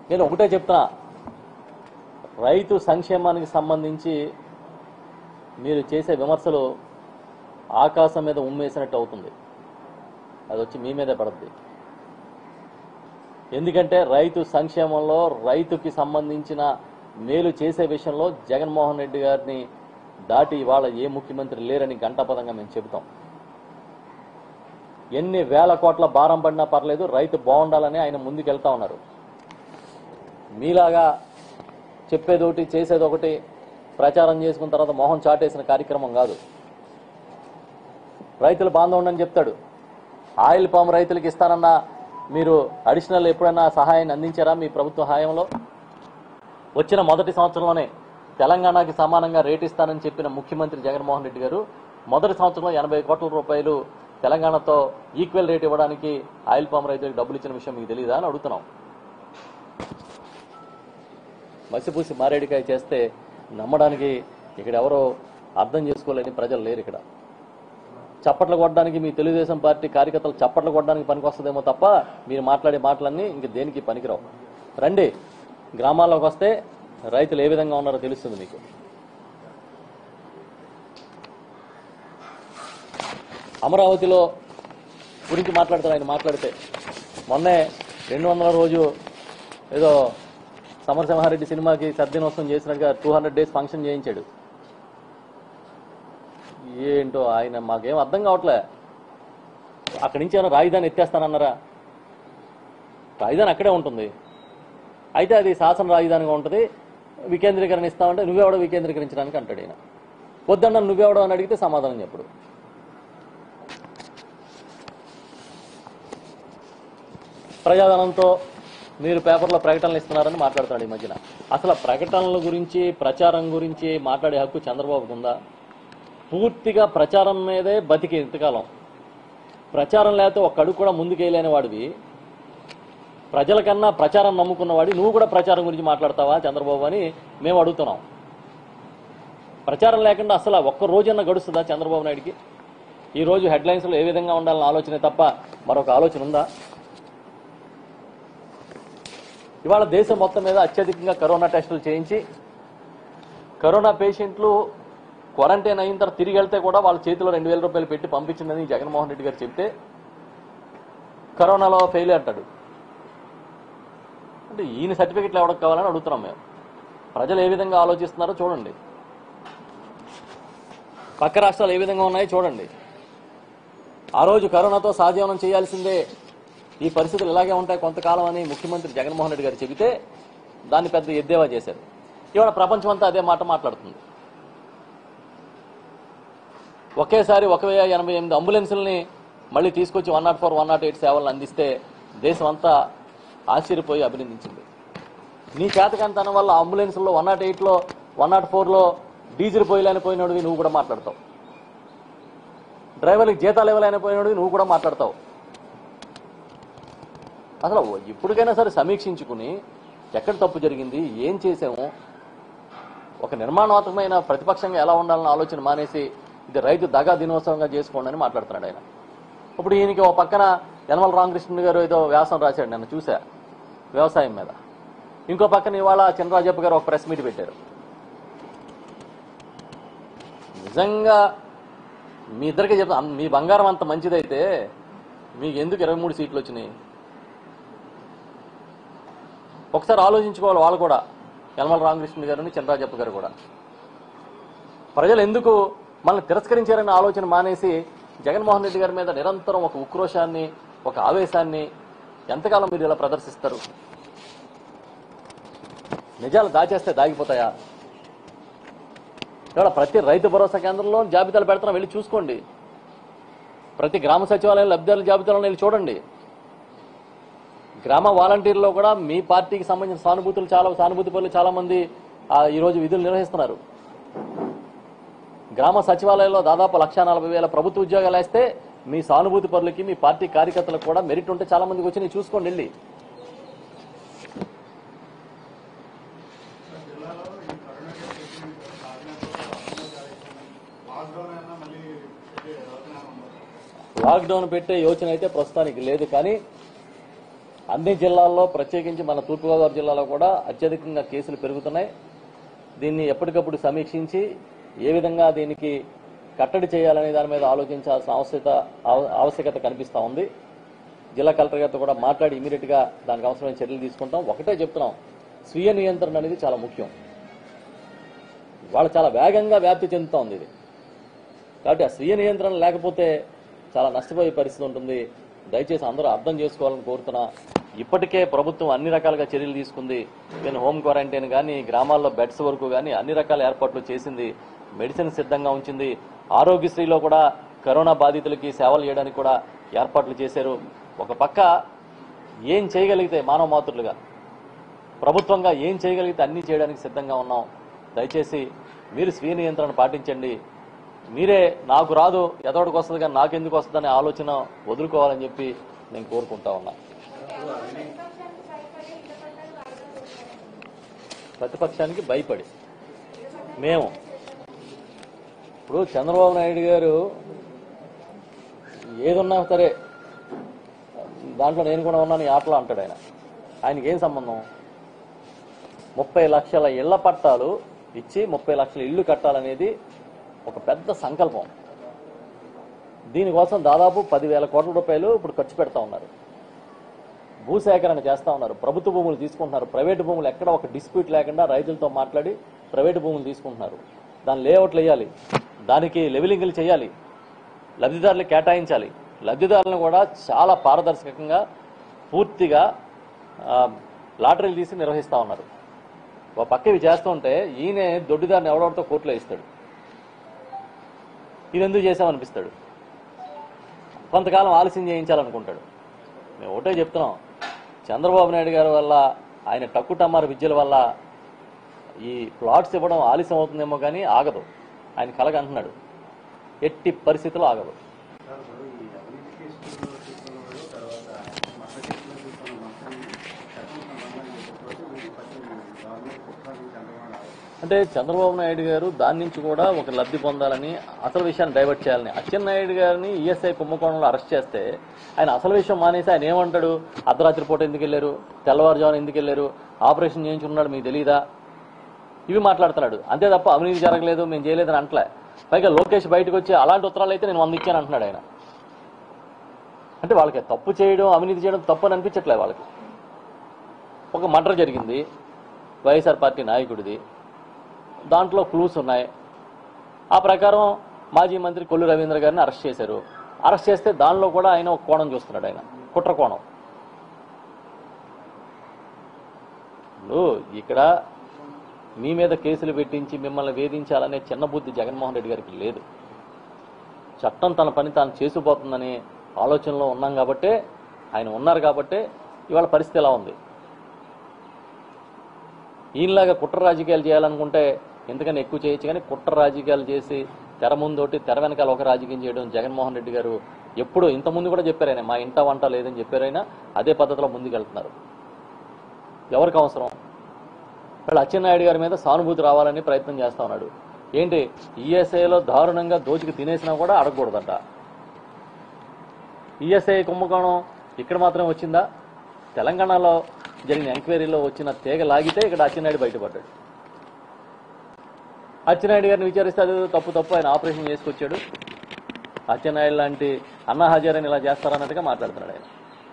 నేను ఒకటే చెప్తున్నా రైతు సంక్షేమానికి సంబంధించి మీరు చేసే విమర్శలు ఆకాశం మీద ఉమ్మేసినట్టు అవుతుంది అది వచ్చి మీ మీదే పడుద్ది ఎందుకంటే రైతు సంక్షేమంలో రైతుకి సంబంధించిన మేలు చేసే విషయంలో జగన్మోహన్ రెడ్డి గారిని దాటి ఇవాళ ఏ ముఖ్యమంత్రి లేరని గంటాపదంగా మేము చెబుతాం ఎన్ని వేల కోట్ల భారం పడినా పర్లేదు రైతు బాగుండాలని ఆయన ముందుకెళ్తా ఉన్నారు మీలాగా చెప్పేది ఒకటి చేసేది ఒకటి ప్రచారం చేసుకున్న తర్వాత మొహం చాటేసిన కార్యక్రమం కాదు రైతులు బాగుండని చెప్తాడు ఆయిల్ పామ్ రైతులకు ఇస్తానన్న మీరు అడిషనల్ ఎప్పుడైనా సహాయాన్ని అందించారా మీ ప్రభుత్వ హయాంలో వచ్చిన మొదటి సంవత్సరంలోనే తెలంగాణకి సమానంగా రేటు ఇస్తానని చెప్పిన ముఖ్యమంత్రి జగన్మోహన్ రెడ్డి గారు మొదటి సంవత్సరంలో ఎనభై కోట్ల రూపాయలు తెలంగాణతో ఈక్వల్ రేట్ ఇవ్వడానికి ఆయిల్ పామ్ రైతులకు డబ్బులు ఇచ్చిన విషయం మీకు తెలియదా అని అడుగుతున్నాం మసిపూసి మారేడికాయ చేస్తే నమ్మడానికి ఇక్కడ ఎవరో అర్థం చేసుకోలేని ప్రజలు లేరు ఇక్కడ చప్పట్లు కొట్టడానికి మీ తెలుగుదేశం పార్టీ కార్యకర్తలు చప్పట్లు కొట్టడానికి పనికొస్తుందేమో తప్ప మీరు మాట్లాడే మాటలన్నీ ఇంక దేనికి పనికిరావు రండి గ్రామాల్లోకి వస్తే రైతులు ఏ విధంగా ఉన్నారో తెలుస్తుంది మీకు అమరావతిలో గురించి మాట్లాడతారు ఆయన మాట్లాడితే మొన్నే రెండు వందల రోజు ఏదో సమరసింహారెడ్డి సినిమాకి సద్దినోత్సవం చేసినట్టుగా టూ హండ్రెడ్ డేస్ ఫంక్షన్ చేయించాడు ఏంటో ఆయన మాకేం అర్థం కావట్లే అక్కడి నుంచి ఏమైనా రాజధాని ఎత్తేస్తానన్నారా రాజధాని అక్కడే ఉంటుంది అయితే అది శాసన రాజధానిగా ఉంటుంది వికేంద్రీకరణ ఇస్తామంటే నువ్వెవడో వికేంద్రీకరించడానికి అంటాడు ఆయన వద్దన్న నువ్వెవడో అని అడిగితే సమాధానం చెప్పడు ప్రజాధనంతో మీరు పేపర్లో ప్రకటనలు ఇస్తున్నారని మాట్లాడుతున్నాడు ఈ మధ్యన అసలు ఆ ప్రకటనల గురించి ప్రచారం గురించి మాట్లాడే హక్కు చంద్రబాబుకు ఉందా పూర్తిగా ప్రచారం మీదే బతికి ఇంతకాలం ప్రచారం లేకపోతే ఒక్క అడుగు కూడా ముందుకెళ్ళలేని వాడివి ప్రజల కన్నా ప్రచారం నమ్ముకున్నవాడి నువ్వు కూడా ప్రచారం గురించి మాట్లాడతావా చంద్రబాబు అని మేము అడుగుతున్నాం ప్రచారం లేకుండా అసలు ఒక్క రోజన్నా గడుస్తుందా చంద్రబాబు నాయుడికి ఈ రోజు హెడ్లైన్స్లో ఏ విధంగా ఉండాలన్న ఆలోచనే తప్ప మరొక ఆలోచన ఉందా ఇవాళ దేశం మొత్తం మీద అత్యధికంగా కరోనా టెస్టులు చేయించి కరోనా పేషెంట్లు క్వారంటైన్ అయిన తర్వాత తిరిగి వెళ్తే కూడా వాళ్ళ చేతిలో రెండు వేల రూపాయలు పెట్టి పంపించిందని జగన్మోహన్ రెడ్డి గారు చెప్తే కరోనాలో ఫెయిల్ అంటాడు అంటే ఈయన సర్టిఫికెట్లు ఎవరికి కావాలని అడుగుతున్నాం మేము ప్రజలు ఏ విధంగా ఆలోచిస్తున్నారో చూడండి పక్క రాష్ట్రాలు ఏ విధంగా ఉన్నాయో చూడండి ఆ రోజు కరోనాతో సహజీవనం చేయాల్సిందే ఈ పరిస్థితులు ఇలాగే ఉంటాయి కొంతకాలం అని ముఖ్యమంత్రి జగన్మోహన్ రెడ్డి గారు చెబితే దాన్ని పెద్ద ఎద్దేవా చేశారు ఇవాళ ప్రపంచం అంతా అదే మాట మాట్లాడుతుంది ఒకేసారి ఒక వెయ్యి ఎనభై ఎనిమిది అంబులెన్సుల్ని మళ్ళీ తీసుకొచ్చి one nought four one nought eight సేవలను అందిస్తే దేశం అంతా ఆశ్చర్యపోయి అభినందించింది నీ చేతకంతనం వల్ల అంబులెన్స్లో వన్ నాట్ ఎయిట్లో వన్ నాట్ ఫోర్లో డీజిల్ పోయలేని పోయినోడివి నువ్వు కూడా మాట్లాడతావు డ్రైవర్లకు జీతాలు ఇవ్వలేని పోయినోడివి నువ్వు కూడా మాట్లాడతావు అసలు ఇప్పటికైనా సరే సమీక్షించుకుని ఎక్కడ తప్పు జరిగింది ఏం చేసాము ఒక నిర్మాణాత్మకమైన ప్రతిపక్షంగా ఎలా ఉండాలన్న ఆలోచన మానేసి ఇది రైతు దగా దినోత్సవంగా చేసుకోండి అని మాట్లాడుతున్నాడు ఆయన ఇప్పుడు ఈయనకి ఒక పక్కన యనమల రామకృష్ణ గారు ఏదో వ్యాసం రాశాడు నేను చూసా వ్యవసాయం మీద ఇంకో పక్కన ఇవాళ చినరాజప్ప గారు ఒక ప్రెస్ మీట్ పెట్టారు నిజంగా మీ ఇద్దరికి చెప్తా మీ బంగారం అంత మంచిదైతే మీకు ఎందుకు ఇరవై మూడు సీట్లు వచ్చినాయి ఒకసారి ఆలోచించుకోవాలి వాళ్ళు కూడా యనమల రామకృష్ణ గారు చంద్రాజప్ప గారు కూడా ప్రజలు ఎందుకు మనల్ని తిరస్కరించారనే ఆలోచన మానేసి జగన్మోహన్ రెడ్డి గారి మీద నిరంతరం ఒక ఉక్రోషాన్ని ఒక ఆవేశాన్ని ఎంతకాలం మీరు ఇలా ప్రదర్శిస్తారు నిజాలు దాచేస్తే దాగిపోతాయా ఇక్కడ ప్రతి రైతు భరోసా కేంద్రంలో జాబితాలు పెడుతున్నాం వెళ్ళి చూసుకోండి ప్రతి గ్రామ సచివాలయం లబ్ధిదారుల జాబితాలో వెళ్ళి చూడండి గ్రామ వాలంటీర్లో కూడా మీ పార్టీకి సంబంధించిన సానుభూతులు చాలా సానుభూతి పనులు చాలా మంది ఆ, ఈ రోజు విధులు నిర్వహిస్తున్నారు గ్రామ సచివాలయంలో దాదాపు లక్ష నలభై వేల ప్రభుత్వ ఉద్యోగాలు వేస్తే మీ సానుభూతి పరులకి మీ పార్టీ కార్యకర్తలకు కూడా మెరిట్ ఉంటే చాలా మందికి వచ్చి నేను చూసుకోండి వెళ్ళి జిల్లాలో ఈ కరోనా కేసు వచ్చిన కాకినాడలో లాక్డౌన్ అయినా మళ్ళీ పెట్టే యోచన ఉందా? లాక్డౌన్ పెట్టే యోచన అయితే ప్రస్తుతానికి లేదు కానీ అన్ని జిల్లాల్లో ప్రత్యేకించి మన తూర్పుగోదావరి జిల్లాలో కూడా అత్యధికంగా కేసులు పెరుగుతున్నాయి దీన్ని ఎప్పటికప్పుడు సమీక్షించి ఏ విధంగా దీనికి కట్టడి చేయాలనే దాని మీద ఆలోచించాల్సిన ఆవశ్యకత ఆవ- ఆవశ్యకత కనిపిస్తా ఉంది జిల్లా కలెక్టర్ గారితో కూడా మాట్లాడి ఇమీడియట్ గా దానికి అవసరమైన చర్యలు తీసుకుంటాం ఒకటే చెప్తున్నాం స్వీయ నియంత్రణ అనేది చాలా ముఖ్యం వాళ్ళు చాలా వేగంగా వ్యాప్తి చెందుతా ఉంది ఇది కాబట్టి ఆ స్వీయ నియంత్రణ లేకపోతే చాలా నష్టపోయే పరిస్థితి ఉంటుంది దయచేసి అందరూ అర్థం చేసుకోవాలని కోరుతున్నా ఇప్పటికే ప్రభుత్వం అన్ని రకాలుగా చర్యలు తీసుకుంది నేను హోమ్ క్వారంటైన్ కానీ గ్రామాల్లో బెడ్స్ వరకు కానీ అన్ని రకాల ఏర్పాట్లు చేసింది మెడిసిన్ సిద్ధంగా ఉంచింది ఆరోగ్యశ్రీలో కూడా కరోనా బాధితులకి సేవలు చేయడానికి కూడా ఏర్పాట్లు చేశారు ఒక పక్క ఏం చేయగలిగితే మానవ మాతృలుగా ప్రభుత్వంగా ఏం చేయగలిగితే అన్ని చేయడానికి సిద్ధంగా ఉన్నాం దయచేసి మీరు స్వీయ నియంత్రణ పాటించండి మీరే నాకు రాదు ఎదోడికి వస్తుంది కానీ నాకెందుకు వస్తుందనే ఆలోచన వదులుకోవాలని చెప్పి నేను కోరుకుంటా ఉన్నా ప్రతిపక్షానికి భయపడి మేము ఇప్పుడు చంద్రబాబు నాయుడు గారు ఏదున్నా సరే దాంట్లో నేను కూడా ఉన్నాను ఈ ఆటలో అంటాడు ఆయన ఆయనకి ఏం సంబంధం ముప్పై లక్షల ఇళ్ల పట్టాలు ఇచ్చి ముప్పై లక్షల ఇళ్లు కట్టాలనేది ఒక పెద్ద సంకల్పం దీనికోసం దాదాపు పదివేల కోట్ల రూపాయలు ఇప్పుడు ఖర్చు పెడతా ఉన్నారు భూసేకరణ చేస్తా ఉన్నారు ప్రభుత్వ భూములు తీసుకుంటున్నారు ప్రైవేటు భూములు ఎక్కడ ఒక డిస్ప్యూట్ లేకుండా రైతులతో మాట్లాడి ప్రైవేటు భూములు తీసుకుంటున్నారు దాని లేఅవుట్లు వేయాలి దానికి లెవెలింగ్లు చేయాలి లబ్ధిదారులు కేటాయించాలి లబ్ధిదారులను కూడా చాలా పారదర్శకంగా పూర్తిగా ఆ, లాటరీలు తీసి నిర్వహిస్తా ఉన్నారు ఒక పక్క ఇవి చేస్తుంటే ఈయన దొడ్డిదారిని ఎవడెవడితో కోర్టులో ఇస్తాడు ఇది ఎందుకు చేసామనిపిస్తాడు కొంతకాలం ఆలస్యం చేయించాలనుకుంటాడు మేము ఒకటే చెప్తున్నాం చంద్రబాబు నాయుడు గారి వల్ల ఆయన టక్కుటమ్మారు విద్యల వల్ల ఈ ప్లాట్స్ ఇవ్వడం ఆలస్యం అవుతుందేమో కానీ ఆగదు ఆయన కలగంటున్నాడు ఎట్టి పరిస్థితుల్లో ఆగదు సార్ ఇప్పుడు ఈ అవినీతి కేసులో తీసుకున్నవాడు తర్వాత మత కేసులో తీసుకున్న మొత్తాన్ని చట్టం సంబంధాన్ని చెప్పకపోతే వీళ్ళు ఫస్ట్ గవర్నమెంట్ కుట్రాన్ని చంద్రబాబు నాయుడు అంటే చంద్రబాబు నాయుడు గారు దాని నుంచి కూడా ఒక లబ్ధి పొందాలని అసలు విషయాన్ని డైవర్ట్ చేయాలని అచ్చెన్నాయుడు గారిని ఈఎస్ఐ కుంభకోణంలో అరెస్ట్ చేస్తే ఆయన అసలు విషయం మానేసి ఆయన ఏమంటాడు అర్ధరాత్రి పూట ఎందుకు వెళ్ళారు తెల్లవారుజామున ఎందుకు వెళ్ళారు ఆపరేషన్ చేయించుకున్నాడు మీకు తెలియదా ఇవి మాట్లాడుతున్నాడు అంతే తప్ప అవినీతి జరగలేదు మేము చేయలేదని అంటలే పైగా లోకేష్ బయటకు వచ్చి అలాంటి ఉత్తరాలు అయితే నేను వంద ఇచ్చాను అంటున్నాడు ఆయన అంటే వాళ్ళకి తప్పు చేయడం అవినీతి చేయడం తప్పు అని అనిపించట్లే వాళ్ళకి ఒక మర్డర్ జరిగింది వైఎస్ఆర్ పార్టీ నాయకుడిది దాంట్లో క్లూస్ ఉన్నాయి ఆ ప్రకారం మాజీ మంత్రి కొల్లు రవీంద్ర గారిని అరెస్ట్ చేశారు అరెస్ట్ చేస్తే దానిలో కూడా ఆయన ఒక కోణం చూస్తున్నాడు ఆయన కుట్ర కోణం ఇప్పుడు ఇక్కడ మీ మీద కేసులు పెట్టించి మిమ్మల్ని వేధించాలనే చిన్న బుద్ధి జగన్మోహన్ రెడ్డి గారికి లేదు చట్టం తన పని తాను చేసిపోతుందనే ఆలోచనలో ఉన్నాం కాబట్టే ఆయన ఉన్నారు కాబట్టే ఇవాళ పరిస్థితి ఎలా ఉంది ఈయనలాగా కుట్ర రాజకీయాలు చేయాలనుకుంటే ఎందుకని ఎక్కువ చేయొచ్చు కానీ కుట్ర రాజకీయాలు చేసి తెర ముందోటి తెర వెనకాల ఒక రాజకీయం చేయడం జగన్మోహన్ రెడ్డి గారు ఎప్పుడు ఇంతకుముందు కూడా చెప్పారు ఆయన మా ఇంట వంట లేదని చెప్పారైనా అదే పద్ధతిలో ముందుకెళ్తున్నారు ఎవరికి అవసరం వాళ్ళు అచ్చెన్నాయుడు గారి మీద సానుభూతి రావాలని ప్రయత్నం చేస్తా ఉన్నాడు ఏంటి ఈఎస్ఐలో దారుణంగా దోచుకు తినేసినా కూడా అడగకూడదంట ఈఎస్ఐ కుంభకోణం ఇక్కడ మాత్రమే వచ్చిందా తెలంగాణలో జరిగిన ఎంక్వైరీలో వచ్చిన తీగ లాగితే ఇక్కడ అచ్చెన్నాయుడు బయటపడ్డాడు అచ్చెన్నాయుడు గారిని విచారిస్తే అది తప్పు తప్పు ఆయన ఆపరేషన్ చేసుకొచ్చాడు అచ్చెన్నాయుడు లాంటి అన్నా హజారని ఇలా చేస్తారన్నట్టుగా మాట్లాడుతున్నాడు ఆయన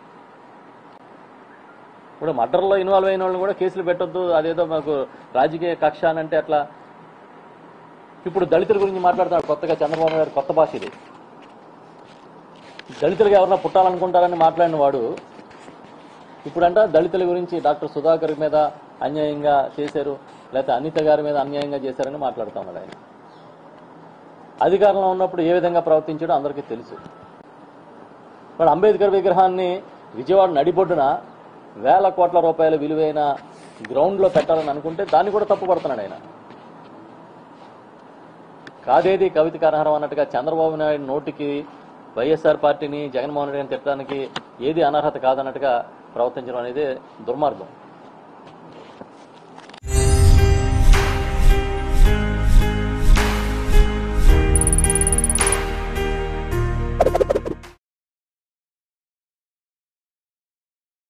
ఇప్పుడు మర్డర్లో ఇన్వాల్వ్ అయిన వాళ్ళు కూడా కేసులు పెట్టొద్దు అదేదో మాకు రాజకీయ కక్ష అని అంటే అట్లా ఇప్పుడు దళితుల గురించి మాట్లాడుతున్నాడు కొత్తగా చంద్రబాబు గారు కొత్త భాష ఇది దళితులుగా ఎవరన్నా పుట్టాలనుకుంటారని మాట్లాడిన వాడు ఇప్పుడంట దళితుల గురించి డాక్టర్ సుధాకర్ మీద అన్యాయంగా చేశారు లేకపోతే అనిత గారి మీద అన్యాయంగా చేశారని మాట్లాడుతా ఉన్నాడు ఆయన అధికారంలో ఉన్నప్పుడు ఏ విధంగా ప్రవర్తించాడో అందరికీ తెలుసు మరి అంబేద్కర్ విగ్రహాన్ని విజయవాడ నడిబొడ్డున వేల కోట్ల రూపాయల విలువైన గ్రౌండ్లో పెట్టాలని అనుకుంటే దాన్ని కూడా తప్పుపడుతున్నాడు ఆయన కాదేది కవితకి అనర్హం అన్నట్టుగా చంద్రబాబు నాయుడు నోటికి వైఎస్ఆర్ పార్టీని జగన్మోహన్ రెడ్డిని తిట్టడానికి ఏది అనర్హత కాదన్నట్టుగా ప్రవర్తించడం అనేది దుర్మార్గం